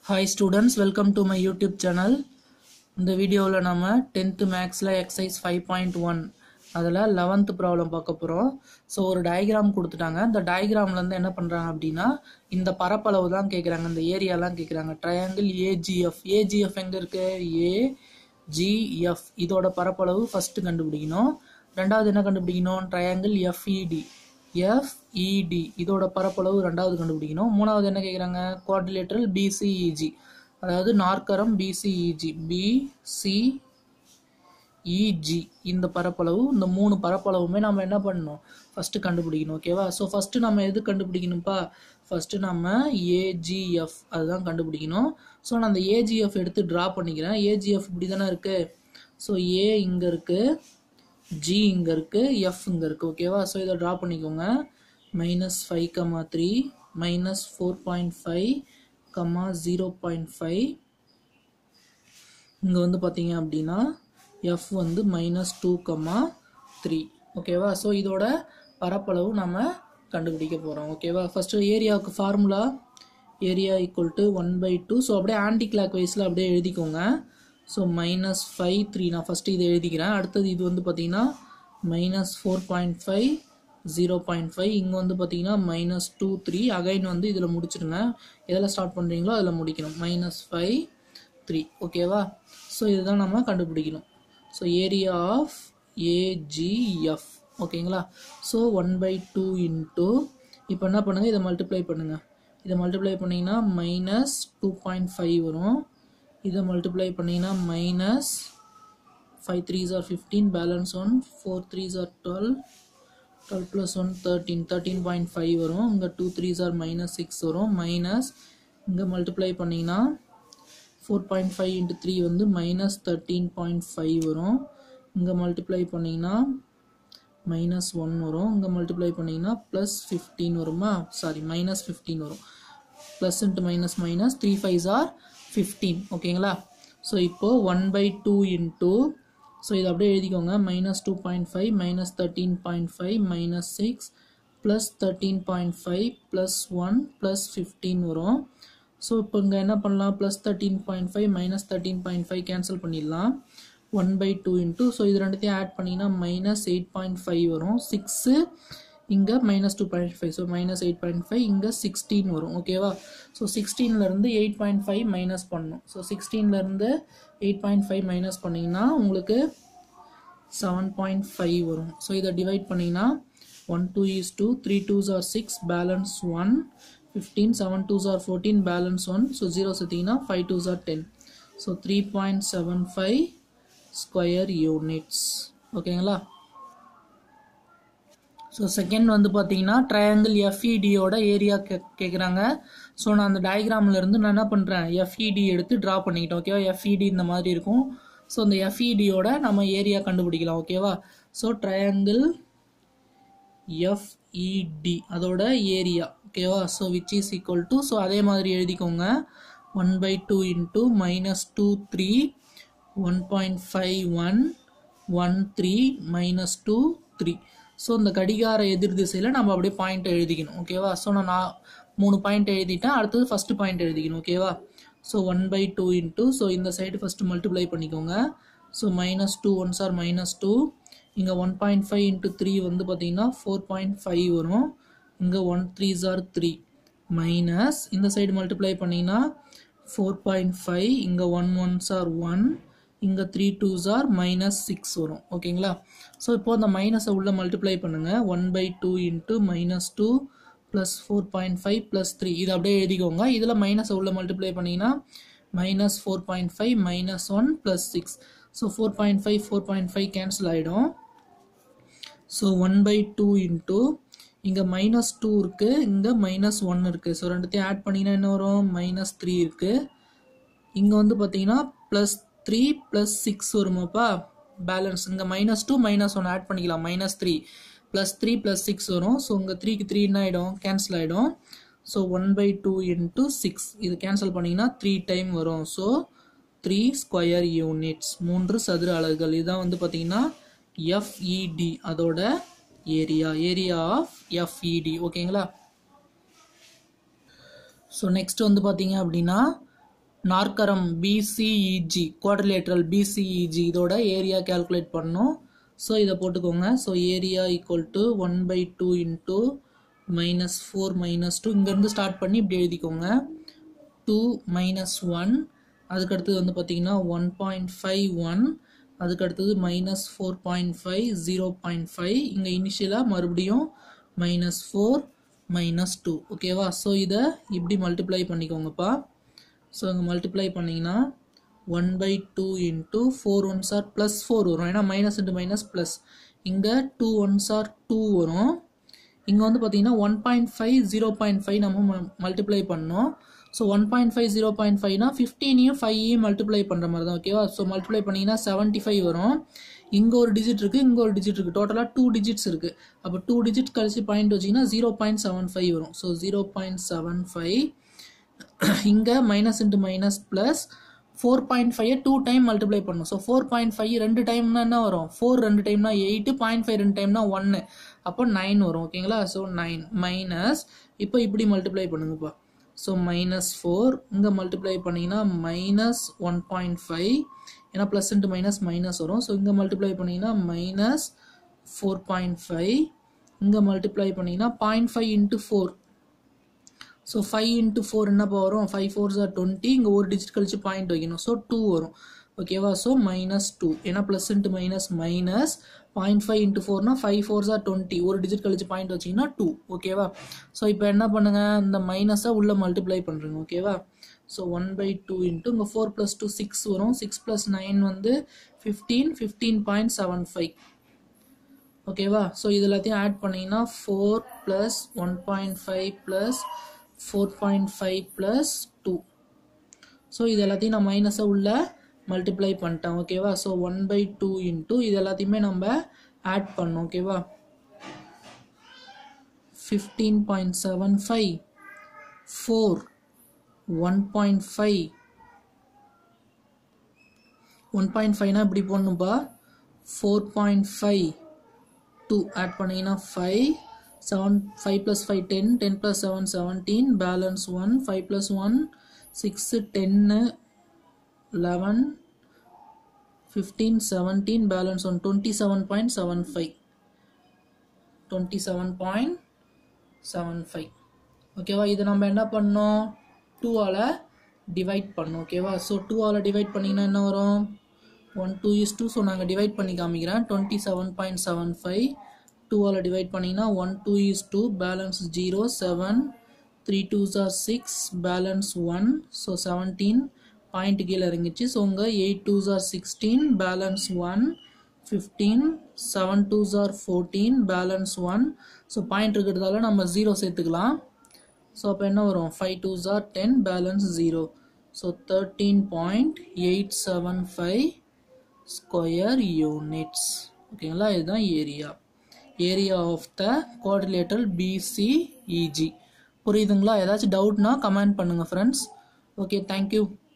hi students welcome to my YouTube channel இந்த வீடியோவில் நம்ம டென்த்து மேக்ஸில் எக்ஸசைஸ் ஃபைவ் பாயிண்ட் ஒன் அதில் லெவன்த்து ப்ராப்ளம் பார்க்க போகிறோம் ஸோ ஒரு டயக்ராம் கொடுத்துட்டாங்க இந்த டயக்ராம்லேருந்து என்ன பண்ணுறாங்க அப்படின்னா இந்த பரப்பளவு தான் கேட்குறாங்க இந்த ஏரியாலாம் கேட்குறாங்க ட்ரையாங்கிள் ஏஜிஎஃப் ஏஜிஎஃப் எங்கே இருக்குது ஏஜிஎஃப் இதோட பரப்பளவு ஃபஸ்ட்டு கண்டுபிடிக்கணும் ரெண்டாவது என்ன கண்டுபிடிக்கணும் ட்ரையாங்கிள் எஃப்இடி எஃப்இடி இதோட பரப்பளவு ரெண்டாவது கண்டுபிடிக்கணும் மூணாவது என்ன கேட்குறாங்க குவாட்ரிலேட்டரல் பிசிஇஜி அதாவது நாற்கரம் பிசிஇஜி பிசிஇஜி இந்த பரப்பளவு இந்த மூணு பரப்பளவுமே நம்ம என்ன பண்ணணும் ஃபஸ்ட்டு கண்டுபிடிக்கணும் ஓகேவா ஸோ ஃபஸ்ட்டு நம்ம எது கண்டுபிடிக்கணும்ப்பா ஃபஸ்ட்டு நம்ம ஏஜிஎஃப் அதுதான் கண்டுபிடிக்கணும் ஸோ நான் அந்த ஏஜிஎஃப் எடுத்து ட்ரா பண்ணிக்கிறேன் ஏஜிஎஃப் இப்படி தானே இருக்குது ஸோ ஏ இங்கே இருக்குது ஜி இங்கே இருக்குது எஃப் இங்கே இருக்குது ஓகேவா ஸோ இதை ட்ரா பண்ணிக்கோங்க minus five comma three minus four point five comma zero point five இங்கே வந்து பார்த்தீங்க அப்படின்னா எஃப் வந்து மைனஸ் டூ கமா த்ரீ ஓகேவா ஸோ இதோட பரப்பளவு நம்ம கண்டுபிடிக்க போகிறோம் ஓகேவா ஃபஸ்ட்டு ஏரியாவுக்கு formula area equal to one by two so அப்படியே ஆன்டி கிளாக் வைஸில் அப்படியே எழுதிக்கோங்க ஸோ மைனஸ் ஃபைவ் த்ரீ நான் ஃபஸ்ட்டு இதை எழுதிக்கிறேன் அடுத்தது இது வந்து பார்த்தீங்கன்னா minus four point five zero point five இங்கே வந்து பார்த்தீங்கன்னா மைனஸ் டூ த்ரீ அகைன் வந்து இதில் முடிச்சிடுங்க எதில் ஸ்டார்ட் பண்ணுறீங்களோ அதில் முடிக்கணும் மைனஸ் ஃபைவ் த்ரீ ஓகேவா ஸோ இதுதான் நம்ம கண்டுபிடிக்கணும் ஸோ ஏரியா ஆஃப் ஏஜிஎஃப் ஓகேங்களா so one by two into இப்போ என்ன பண்ணுங்கள் இதை மல்டிப்ளை பண்ணுங்கள் இதை மல்டிப்ளை பண்ணிங்கன்னா மைனஸ் டூ பாயிண்ட் ஃபைவ் வரும் இதை மல்டிப்ளை பண்ணிங்கன்னா minus five threes are fifteen balance one four threes are twelve twelve plus one thirteen thirteen point five வரும் இங்கே two threes are minus six வரும் மைனஸ் இங்கே மல்டிப்ளை பண்ணிங்கன்னா four point five into three வந்து minus thirteen point five வரும் இங்கே multiply பண்ணிங்கன்னா minus one வரும் இங்கே மல்டிப்ளை பண்ணிங்கன்னா ப்ளஸ் ஃபிஃப்டீன் வருமா சாரி மைனஸ் ஃபிஃப்டீன் வரும் plus into minus minus three fives are fifteen ஓகேங்களா ஸோ இப்போது one by two into so இதை அப்படியே எழுதிக்கோங்க minus two point five minus thirteen point five minus six plus thirteen point five plus one plus fifteen வரும் so இப்போ இங்கே என்ன பண்ணலாம் plus thirteen point five minus thirteen point five cancel பண்ணிடலாம் one by two into so இது ரெண்டுத்தையும் add பண்ணிங்கன்னா minus eight point five வரும் சிக்ஸு இங்கே minus two point five so minus eight point five இங்கே சிக்ஸ்டீன் வரும் ஓகேவா ஸோ சிக்ஸ்டீன்லேருந்து எயிட் பாயிண்ட் ஃபைவ் மைனஸ் பண்ணணும் ஸோ சிக்ஸ்டீன்லேருந்து எயிட் பாயிண்ட் ஃபைவ் மைனஸ் பண்ணிங்கன்னா உங்களுக்கு செவன் பாயிண்ட் ஃபைவ் வரும் ஸோ இதை டிவைட் பண்ணிங்கன்னா one two is two three twos are six balance one fifteen seven twos are fourteen balance one so zero சேர்த்திங்கன்னா five twos are ten so three point seven five square units ஓகேங்களா so second வந்து பார்த்தீங்கன்னா triangle எஃப்இடியோட area கே கேட்குறாங்க so நான் அந்த டயக்ராமில் இருந்து நான் என்ன பண்ணுறேன் எஃப்இடி எடுத்து ட்ரா பண்ணிக்கிட்டேன் ஓகேவா எஃப்இடி இந்த மாதிரி இருக்கும் ஸோ அந்த எஃப்இடியோட நம்ம ஏரியா கண்டுபிடிக்கலாம் ஓகேவா ஸோ ட்ரையாங்கிள் எஃப்இடி அதோட ஏரியா ஓகேவா so which is equal to so அதே மாதிரி எழுதிக்கோங்க one by two into minus two three one point five one one three minus two three so இந்த கடிகார எதிர் திசையில் நம்ம அப்படியே பாயிண்ட் எழுதிக்கணும் ஓகேவா ஸோ நான் நான் மூணு பாயிண்ட் எழுதிட்டேன் அடுத்தது ஃபஸ்ட்டு பாயிண்ட் எழுதிக்கணும் ஓகேவா so one by two into so இந்த சைடு ஃபஸ்ட்டு மல்டிப்ளை பண்ணிக்கோங்க so minus two ones are minus two இங்கே one point five into three வந்து பார்த்தீங்கன்னா ஃபோர் பாயிண்ட் ஃபைவ் வரும் இங்கே one threes are three minus இந்த சைடு மல்டிப்ளை பண்ணிங்கன்னா four point five இங்கே ஒன் ஒன்ஸ் ஆர் ஒன் இங்கே three twos are minus six வரும் ஓகேங்களா ஸோ இப்போ அந்த மைனஸை உள்ள மல்டிப்ளை பண்ணுங்கள் one by two into minus two plus four point five plus three இது அப்படியே எழுதிக்கோங்க இதில் மைனஸை உள்ள மல்டிப்ளை பண்ணிங்கன்னா minus four point five minus one plus six so four point five four point five cancel ஆகிடும் so one by two into இங்கே minus two இருக்குது இங்கே மைனஸ் ஒன் இருக்குது ஸோ ரெண்டுத்தையும் ஆட் பண்ணிங்கன்னா என்ன வரும் மைனஸ் த்ரீ இருக்குது இங்கே வந்து பார்த்தீங்கன்னா ப்ளஸ் த்ரீ ப்ளஸ் சிக்ஸ் வருமாப்பா பேலன்ஸ் இங்கே minus two minus one add பண்ணிக்கலாம் minus three plus three plus six வரும் ஸோ இங்கே த்ரீக்கு த்ரீ என்ன ஆகிடும் கேன்சல் ஆகிடும் so one by two into six இது கேன்சல் பண்ணிங்கன்னா த்ரீ டைம் வரும் ஸோ த்ரீ ஸ்கொயர் யூனிட்ஸ் மூன்று சதுர அலகுகள் இதுதான் வந்து பார்த்தீங்கன்னா எஃப்இடி அதோட ஏரியா ஏரியா ஆஃப் எஃப்இடி ஓகேங்களா ஸோ நெக்ஸ்ட் வந்து பார்த்தீங்க அப்படின்னா நாற்கரம் பிசிஇஜி குவாட்ரிலேட்ரல் பிசிஇஜி இதோட ஏரியா கால்குலேட் பண்ணோம் ஸோ இதை போட்டுக்கோங்க so area equal to one by two into minus four minus two இங்கேருந்து ஸ்டார்ட் பண்ணி இப்படி எழுதிக்கோங்க டூ மைனஸ் ஒன் அதுக்கடுத்தது வந்து பார்த்தீங்கன்னா ஒன் பாயிண்ட் ஃபைவ் ஒன் அதுக்கடுத்தது minus four point five zero point five இங்கே இனிஷியலாக மறுபடியும் மைனஸ் ஃபோர் மைனஸ் டூ ஓகேவா ஸோ இதை இப்படி மல்டிப்ளை பண்ணிக்கோங்கப்பா ஸோ இங்கே மல்டிப்ளை பண்ணிங்கன்னா one by two into four ones are plus four வரும் ஏன்னா மைனஸ் இன்ட்டு மைனஸ் ப்ளஸ் இங்கே டூ ஒன்ஸ் ஆர் டூ வரும் இங்கே வந்து பார்த்தீங்கன்னா one point five zero point ஃபைவ் நம்ம மல்டிப்ளை பண்ணோம் ஸோ ஒன் பாயிண்ட் ஃபைவ் ஜீரோ பாயிண்ட் ஃபைவ்னா ஃபிஃப்டீனையும் ஃபைவையும் மல்டிப்ளை பண்ணுற மாதிரி தான் ஓகேவா ஸோ மல்டிப்ளை பண்ணிங்கன்னா செவன்ட்டி ஃபைவ் வரும் இங்கே ஒரு டிஜிட் இருக்குது இங்கே ஒரு டிஜிட் இருக்குது டோட்டலாக டூ டிஜிட்ஸ் இருக்குது அப்போ டூ டிஜிட் கழிச்சு பாயிண்ட் வச்சிங்கன்னா ஜீரோ பாயிண்ட் செவன் ஃபைவ் வரும் so zero point seven five இங்கே minus into minus plus four point five two time multiply பண்ணும் ஸோ ஃபோர் பாயிண்ட் ஃபைவ் ரெண்டு டைம்னா என்ன வரும் ஃபோர் ரெண்டு டைம்னா எயிட்டு பாயிண்ட் ஃபைவ் ரெண்டு டைம்னா ஒன்று அப்போ நைன் வரும் ஓகேங்களா ஸோ நைன் மைனஸ் இப்போ இப்படி மல்டிப்ளை பண்ணுங்கப்பா ஸோ மைனஸ் ஃபோர் இங்கே மல்டிப்ளை பண்ணிங்கன்னா மைனஸ் ஒன் பாயிண்ட் ஃபைவ் ஏன்னா ப்ளஸ் இன்ட்டு மைனஸ் மைனஸ் வரும் ஸோ இங்கே மல்டிப்ளை பண்ணிங்கன்னா மைனஸ் ஃபோர் பாயிண்ட் ஃபைவ் இங்கே மல்டிப்ளை பண்ணிங்கன்னா point five into four so five into four என்னப்பா வரும் ஃபைவ் ஃபோர்ஸ் ஆர் டுவெண்ட்டி இங்கே ஒரு டிஜிட் கழிச்சு பாயிண்ட் வைக்கணும் ஸோ டூ வரும் ஓகேவா ஸோ மைனஸ் டூ ஏன்னா plus into minus minus point five into ஃபோர்னா ஃபைவ் ஃபோர்ஸ் ஆர் டுவெண்ட்டி ஒரு டிஜிட் கழிச்சு பாயிண்ட் வச்சிங்கன்னா டூ ஓகேவா ஸோ இப்போ என்ன பண்ணுங்க இந்த மைனஸை உள்ளே மல்டிப்ளை பண்ணுறேங்க ஓகேவா so one by two into இங்கே ஃபோர் ப்ளஸ் டூ சிக்ஸ் வரும் சிக்ஸ் ப்ளஸ் நைன் வந்து fifteen fifteen point seven five ஓகேவா ஸோ இது எல்லாத்தையும் ஆட் பண்ணிங்கன்னா four plus one point five plus four point five plus two so இது எல்லாத்தையும் நான் மைனஸை உள்ள மல்டிப்ளை பண்ணிட்டேன் ஓகேவா so one by two into இது எல்லாத்தையுமே நம்ம ஆட் பண்ணோம் ஓகேவா fifteen point seven five four one point five one point ஃபைவ்னா இப்படி போடணும்ப்பா four point five two add பண்ணிங்கன்னா five seven five plus five ten ten plus seven seventeen balance one five plus one six ten eleven fifteen seventeen balance one twenty seven point seven five twenty seven point seven five ஓகேவா இது நம்ம என்ன பண்ணோம் டூவால் divide பண்ணோம் ஓகேவா so டூவால் divide பண்ணிங்கன்னா என்ன வரும் one two is two so நாங்கள் டிவைட் பண்ணி காமிக்கிறேன் twenty seven point seven five டூவால் டிவைட் பண்ணிங்கன்னா one two is two balance zero seven three twos are six balance one so seventeen point கீழே இறங்கிச்சு ஸோ உங்கள் eight twos are sixteen balance one fifteen seven twos are fourteen balance one so point இருக்கிறதால நம்ம zero சேர்த்துக்கலாம் so அப்போ என்ன வரும் five twos are ten balance zero so thirteen point eight seven five square units ஓகேங்களா இதுதான் area area of the coordinator BCEG புரியுதுங்களா ஏதாச்சும் டவுட்னா கமெண்ட் பண்ணுங்கள் ஃப்ரெண்ட்ஸ் ஓகே தேங்க்யூ